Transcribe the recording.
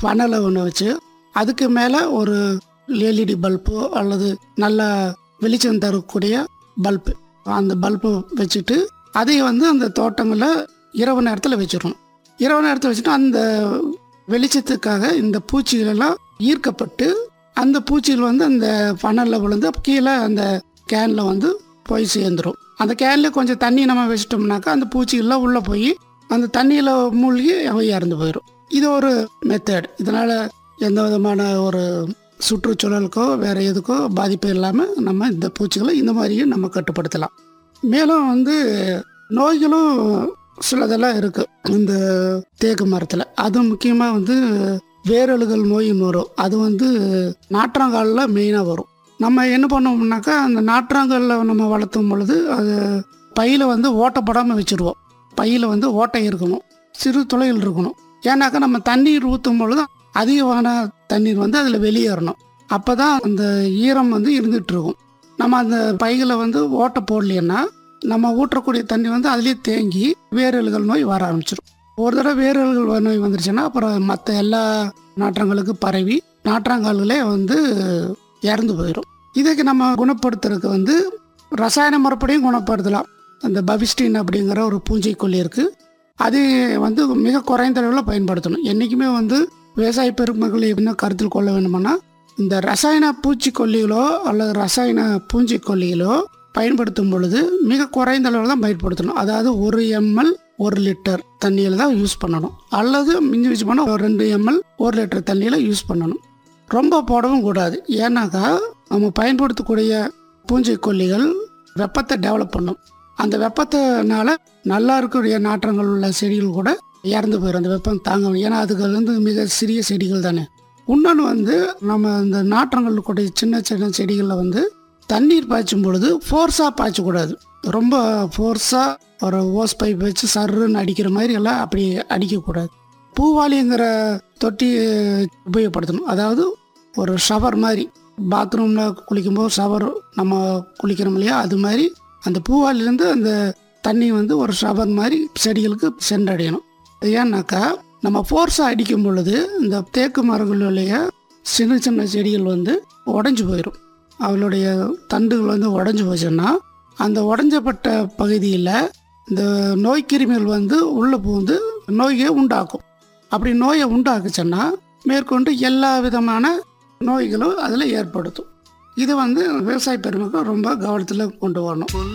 ஃபனலை ஒன்று வச்சு அதுக்கு மேலே ஒரு எல்இடி பல்போ அல்லது நல்ல வெளிச்சம் தரக்கூடிய பல்பு அந்த பல்பு வச்சுட்டு அதை வந்து அந்த தோட்டங்களில் இரவு நேரத்தில் வச்சிடணும் இரவு நேரத்தில் வச்சுட்டு அந்த வெளிச்சத்துக்காக இந்த பூச்சிகள் எல்லாம் ஈர்க்கப்பட்டு அந்த பூச்சிகள் வந்து அந்த ஃபனலில் விழுந்து கீழே அந்த கேனில் வந்து போய் சேர்ந்துடும் அந்த கேனில் கொஞ்சம் தண்ணி நம்ம வச்சிட்டோம்னாக்கா அந்த பூச்சிகள்லாம் உள்ளே போய் அந்த தண்ணியில் மூழ்கி அவை இறந்து போயிடும் இது ஒரு மெத்தட் இதனால் எந்த விதமான ஒரு சுற்றுச்சூழலுக்கோ வேறு எதுக்கோ பாதிப்பு இல்லாமல் நம்ம இந்த பூச்சிகளை இந்த மாதிரியும் நம்ம கட்டுப்படுத்தலாம் மேலும் வந்து நோய்களும் சிலதெல்லாம் இருக்குது இந்த தேக்கு மரத்தில் அது முக்கியமாக வந்து வேரழுகல் நோயின்னு வரும் அது வந்து நாற்றாங்காலில் மெயினாக வரும் நம்ம என்ன பண்ணோம்னாக்கா அந்த நாற்றாங்கல்ல நம்ம வளர்த்தும் பொழுது அது பையில் வந்து ஓட்டப்படாமல் வச்சுருவோம் பையில் வந்து ஓட்டை இருக்கணும் சிறு துளைகள் இருக்கணும் ஏன்னாக்கா நம்ம தண்ணீர் ஊற்றும் பொழுது அதிகமான தண்ணீர் வந்து அதில் வெளியேறணும் அப்போ தான் அந்த ஈரம் வந்து இருந்துகிட்டு இருக்கும் நம்ம அந்த பைகளை வந்து ஓட்டை போடலைன்னா நம்ம ஊற்றக்கூடிய தண்ணி வந்து அதுலேயே தேங்கி வேரல்கள் நோய் வர ஆரம்பிச்சிடும் ஒரு தடவை வேரல்கள் நோய் வந்துருச்சுன்னா அப்புறம் மற்ற எல்லா நாற்றங்களுக்கு பரவி நாற்றாங்கால்களே வந்து இறந்து போயிடும் இதுக்கு நம்ம குணப்படுத்துறதுக்கு வந்து ரசாயன முறைப்படியும் குணப்படுத்தலாம் அந்த பவிஸ்டின் அப்படிங்கிற ஒரு பூஞ்சைக்கொல்லி இருக்குது அது வந்து மிக குறைந்த அளவில் பயன்படுத்தணும் என்றைக்குமே வந்து விவசாய பெருமக்கள் என்ன கருத்தில் கொள்ள வேண்டுமானா இந்த ரசாயன பூச்சிக்கொல்லிகளோ அல்லது ரசாயன பூஞ்சிக்கொல்லிகளோ பயன்படுத்தும் பொழுது மிக குறைந்த அளவில் தான் பயன்படுத்தணும் அதாவது ஒரு எம்எல் ஒரு லிட்டர் தண்ணியில் தான் யூஸ் பண்ணணும் அல்லது மிஞ்சி வச்சு போனால் ஒரு ரெண்டு எம்எல் ஒரு லிட்டர் தண்ணியில் யூஸ் பண்ணணும் ரொம்ப போடவும் கூடாது ஏன்னாக்கா நம்ம பயன்படுத்தக்கூடிய பூஞ்சிக்கொல்லிகள் வெப்பத்தை டெவலப் பண்ணும் அந்த வெப்பத்தினால நல்லா இருக்கக்கூடிய நாற்றங்கள் உள்ள செடிகள் கூட இறந்து போயிடும் அந்த வெப்பம் தாங்க ஏன்னா அதுக்கு வந்து மிக சிறிய செடிகள் தானே இன்னொன்று வந்து நம்ம இந்த நாற்றங்கள் கூடிய சின்ன சின்ன செடிகளில் வந்து தண்ணீர் பாய்ச்சும் பொழுது ஃபோர்ஸாக பாய்ச்சக்கூடாது ரொம்ப ஃபோர்ஸாக ஒரு ஓஸ் பைப் வச்சு சர்ருன்னு அடிக்கிற மாதிரி எல்லாம் அப்படி அடிக்கக்கூடாது பூவாளிங்கிற தொட்டி உபயோகப்படுத்தணும் அதாவது ஒரு ஷவர் மாதிரி பாத்ரூமில் குளிக்கும்போது ஷவர் நம்ம குளிக்கிறோம் இல்லையா அது மாதிரி அந்த பூவாலிலேருந்து அந்த தண்ணி வந்து ஒரு ஷவர் மாதிரி செடிகளுக்கு சென்றடையணும் ஏன்னாக்கா நம்ம ஃபோர்ஸாக அடிக்கும் பொழுது இந்த தேக்கு மரங்களுடைய சின்ன சின்ன செடிகள் வந்து உடஞ்சி போயிடும் அவளுடைய தண்டுகள் வந்து உடஞ்சி போச்சுன்னா அந்த உடஞ்சப்பட்ட பகுதியில் இந்த நோய்க்கிருமிகள் வந்து உள்ளே புகுந்து நோயை உண்டாக்கும் அப்படி நோயை உண்டாக்குச்சுன்னா மேற்கொண்டு எல்லா விதமான நோய்களும் அதில் ஏற்படுத்தும் இது வந்து விவசாய பெருமக்கள் ரொம்ப கவனத்தில் கொண்டு வரணும்